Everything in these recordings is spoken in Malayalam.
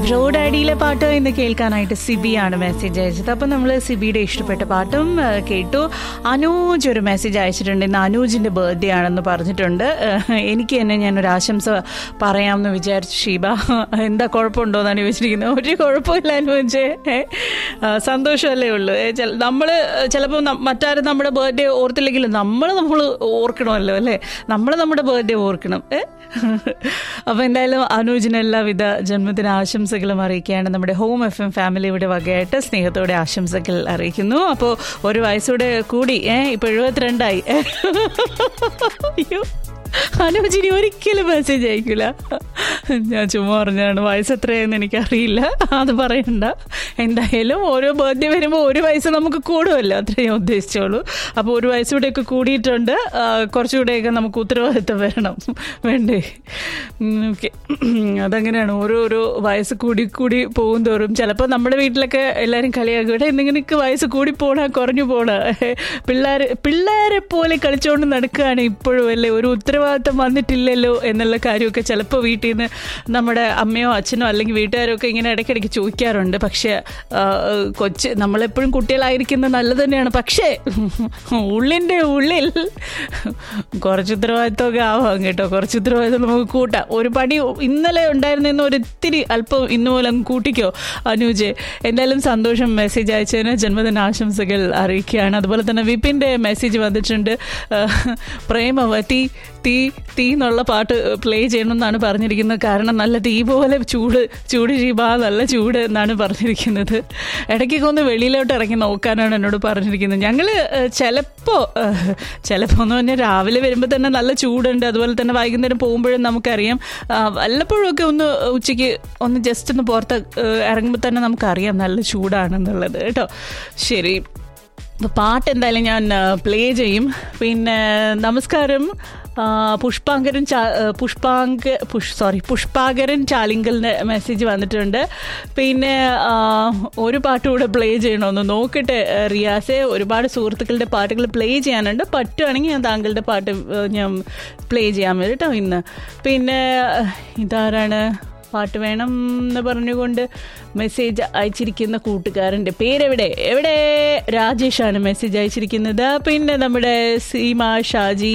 റോഡ് അടിയിലെ പാട്ട് ഇന്ന് കേൾക്കാനായിട്ട് സിബിയാണ് മെസ്സേജ് അയച്ചത് അപ്പം നമ്മൾ സിബിയുടെ ഇഷ്ടപ്പെട്ട പാട്ടും ആ, കേട്ടു അനൂജ് ഒരു മെസ്സേജ് അയച്ചിട്ടുണ്ട് ഇന്ന് അനൂജിൻ്റെ ബർത്ത്ഡേ ആണെന്ന് പറഞ്ഞിട്ടുണ്ട് ആ, എനിക്ക് തന്നെ ഞാനൊരു ആശംസ പറയാമെന്ന് വിചാരിച്ചു ഷീബ എന്താ കുഴപ്പമുണ്ടോയെന്നാണ് ചോദിച്ചിരിക്കുന്നത് ഒരു കുഴപ്പമില്ല അനൂജ് ഏ, ആ, സന്തോഷമല്ലേ ഉള്ളൂ നമ്മൾ ചിലപ്പോൾ മറ്റാരും നമ്മുടെ ബർത്ത്ഡേ ഓർത്തില്ലെങ്കിലും നമ്മൾ നമ്മൾ ഓർക്കണമല്ലോ അല്ലേ നമ്മൾ നമ്മുടെ ബർത്ത്ഡേ ഓർക്കണം ഏ അപ്പോൾ എന്തായാലും അനൂജിന് എല്ലാവിധ ജന്മദിന ആശംസകളും അറിയിക്കുകയാണ് നമ്മുടെ ഹോം എഫ് എം ഫാമിലിയുടെ വകയായിട്ട് സ്നേഹത്തോടെ ആശംസകൾ അറിയിക്കുന്നു അപ്പോൾ ഒരു വയസ്സൂടെ കൂടി ഏ ഇപ്പൊ എഴുപത്തിരണ്ടായി അയ്യോ അനുജിനി ഒരിക്കലും മെസ്സേജ് അയക്കില്ല ഞാൻ ചുമ്മാ പറഞ്ഞാണ് വയസ്സ് എത്രയെന്ന് എനിക്കറിയില്ല അത് പറയണ്ട എന്തായാലും ഓരോ ബർത്ത്ഡേ വരുമ്പോൾ ഒരു വയസ്സ് നമുക്ക് കൂടുമല്ലോ അത്രേ ഞാൻ ഉദ്ദേശിച്ചോളൂ അപ്പോൾ ഒരു വയസ്സുകൂടെയൊക്കെ കൂടിയിട്ടുണ്ട് ആ, കുറച്ചുകൂടെയൊക്കെ നമുക്ക് ഉത്തരവാദിത്തം വരണം വേണ്ടേ ഓക്കെ അതങ്ങനെയാണ് ഓരോരോ വയസ്സ് കൂടി കൂടി പോകും തോറും ചിലപ്പോൾ നമ്മുടെ വീട്ടിലൊക്കെ എല്ലാവരും കളിയാക്കും ഇവിടെ എന്തെങ്കിലും വയസ്സ് കൂടി പോണ കുറഞ്ഞു പോണ പിള്ളേർ പിള്ളേരെ പോലെ കളിച്ചുകൊണ്ട് നടക്കുകയാണ് ഇപ്പോഴും അല്ലേ ഒരു ഉത്തരവാദിത്തം വന്നിട്ടില്ലല്ലോ എന്നുള്ള കാര്യമൊക്കെ ചിലപ്പോൾ വീട്ടിൽ നിന്ന് നമ്മുടെ അമ്മയോ അച്ഛനോ അല്ലെങ്കിൽ വീട്ടുകാരോ ഒക്കെ ഇങ്ങനെ ഇടയ്ക്കിടയ്ക്ക് ചോദിക്കാറുണ്ട് പക്ഷേ ആ, കൊച്ച് നമ്മളെപ്പോഴും കുട്ടികളായിരിക്കുന്നത് നല്ലത് തന്നെയാണ് പക്ഷേ ഉള്ളിൻ്റെ ഉള്ളിൽ കുറച്ച് ഉത്തരവാദിത്തമൊക്കെ ആവാം കേട്ടോ കുറച്ച് ഉത്തരവാദിത്തം നമുക്ക് കൂട്ടാം ഒരു പണി ഇന്നലെ ഉണ്ടായിരുന്ന ഒരു ഇത്തിരി അല്പം ഇന്നു മൂലം കൂട്ടിക്കോ അനൂജ് എന്തായാലും സന്തോഷം മെസ്സേജ് അയച്ചതിന് ജന്മദിന ആശംസകൾ അറിയിക്കുകയാണ് അതുപോലെ തന്നെ വിപിൻ്റെ മെസ്സേജ് വന്നിട്ടുണ്ട് ആ, പ്രേമവതി തീ തീ എന്നുള്ള പാട്ട് പ്ലേ ചെയ്യണമെന്നാണ് പറഞ്ഞിരിക്കുന്നത് കാരണം നല്ല തീ പോലെ ചൂട് ചൂട് ചീബ നല്ല ചൂട് എന്നാണ് പറഞ്ഞിരിക്കുന്നത് ഇടയ്ക്കൊക്കെ ഒന്ന് വെളിയിലോട്ട് ഇറങ്ങി നോക്കാനാണ് എന്നോട് പറഞ്ഞിരിക്കുന്നത് ഞങ്ങൾ ചിലപ്പോൾ ചിലപ്പോൾ എന്ന് പറഞ്ഞാൽ രാവിലെ വരുമ്പോൾ തന്നെ നല്ല ചൂടുണ്ട് അതുപോലെ തന്നെ വൈകുന്നേരം പോകുമ്പോഴും നമുക്കറിയാം ആ, വല്ലപ്പോഴും ഒക്കെ ഒന്ന് ഉച്ചയ്ക്ക് ഒന്ന് ജസ്റ്റ് ഒന്ന് പുറത്ത് ഇറങ്ങുമ്പോൾ തന്നെ നമുക്കറിയാം നല്ല ചൂടാണെന്നുള്ളത് കേട്ടോ ശരി അപ്പോൾ പാട്ട് എന്തായാലും ഞാൻ പ്ലേ ചെയ്യും പിന്നെ നമസ്കാരം ആ, പുഷ്പാങ്കരൻ ചാ ആ, പുഷ്പാങ്ക പുഷ് സോറി പുഷ്പാകരൻ ചാലിങ്കലിൻ്റെ മെസ്സേജ് വന്നിട്ടുണ്ട് പിന്നെ ആ, ഒരു പാട്ട് കൂടെ പ്ലേ ചെയ്യണമെന്ന് നോക്കട്ടെ ആ, റിയാസെ ഒരുപാട് സുഹൃത്തുക്കളുടെ പാട്ടുകൾ പ്ലേ ചെയ്യാനുണ്ട് പറ്റുവാണെങ്കിൽ ഞാൻ താങ്കളുടെ പാട്ട് ആ, ഞാൻ പ്ലേ ചെയ്യാൻ വരും കേട്ടോ ഇന്ന് പിന്നെ ആ, ഇതാരാണ് പാട്ട് വേണം എന്ന് പറഞ്ഞുകൊണ്ട് മെസ്സേജ് അയച്ചിരിക്കുന്ന കൂട്ടുകാരൻ്റെ പേരെവിടെ എവിടെ രാജേഷാണ് മെസ്സേജ് അയച്ചിരിക്കുന്നത് പിന്നെ നമ്മുടെ സീമ ഷാജി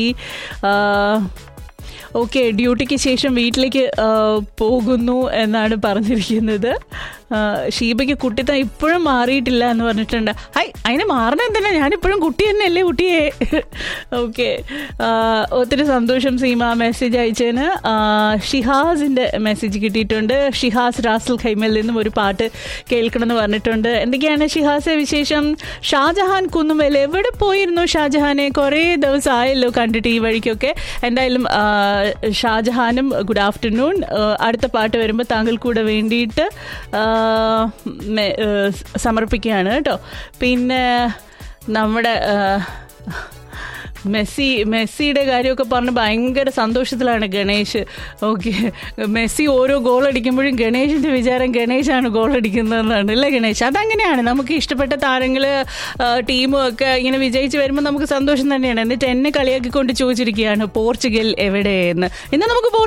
ഓക്കെ ഡ്യൂട്ടിക്ക് ശേഷം വീട്ടിലേക്ക് ആ, പോകുന്നു എന്നാണ് പറഞ്ഞിരിക്കുന്നത് ആ, ഷീബയ്ക്ക് കുട്ടിത്തം ഇപ്പോഴും മാറിയിട്ടില്ല എന്ന് പറഞ്ഞിട്ടുണ്ട് ഹൈ അതിന് മാറണം എന്തിനാ ഞാനിപ്പോഴും കുട്ടി തന്നെയല്ലേ കുട്ടിയെ ഓക്കെ ഒത്തിരി സന്തോഷം സീമ മെസ്സേജ് അയച്ചതിന് ആ, ഷിഹാസിൻ്റെ മെസ്സേജ് കിട്ടിയിട്ടുണ്ട് ഷിഹാസ് റാസൽ ഖൈമയിൽ നിന്നും ഒരു പാട്ട് കേൾക്കണമെന്ന് പറഞ്ഞിട്ടുണ്ട് എന്തൊക്കെയാണ് ഷിഹാസെ വിശേഷം ഷാജഹാൻ കുന്നുമേൽ എവിടെ പോയിരുന്നു ഷാജഹാനെ കുറേ ദിവസം ആയല്ലോ കണ്ടിട്ട് ഈ വഴിക്കൊക്കെ എന്തായാലും ആ, ഷാജഹാനും ഗുഡ് ആഫ്റ്റർനൂൺ അടുത്ത പാട്ട് വരുമ്പോൾ താങ്കൾ കൂടെ വേണ്ടിയിട്ട് ആ, മെ- ഏ, സമർപ്പിക്കുകയാണ് കേട്ടോ പിന്നെ നമ്മുടെ ആ, മെസ്സി മെസ്സിയുടെ കാര്യമൊക്കെ പറഞ്ഞ് ഭയങ്കര സന്തോഷത്തിലാണ് ഗണേഷ് ഓക്കെ മെസ്സി ഓരോ ഗോൾ അടിക്കുമ്പോഴും ഗണേഷിൻ്റെ വിചാരം ഗണേഷാണ് ഗോൾ അടിക്കുന്നതെന്നാണ് അല്ലേ ഗണേഷ് അതങ്ങനെയാണ് നമുക്ക് ഇഷ്ടപ്പെട്ട താരങ്ങൾ ടീമും ഒക്കെ ഇങ്ങനെ വിജയിച്ച് വരുമ്പോൾ നമുക്ക് സന്തോഷം തന്നെയാണ് എന്നിട്ട് എന്നെ കളിയാക്കിക്കൊണ്ട് ചോദിച്ചിരിക്കുകയാണ് പോർച്ചുഗൽ എവിടെയെന്ന് ഇന്ന് നമുക്ക്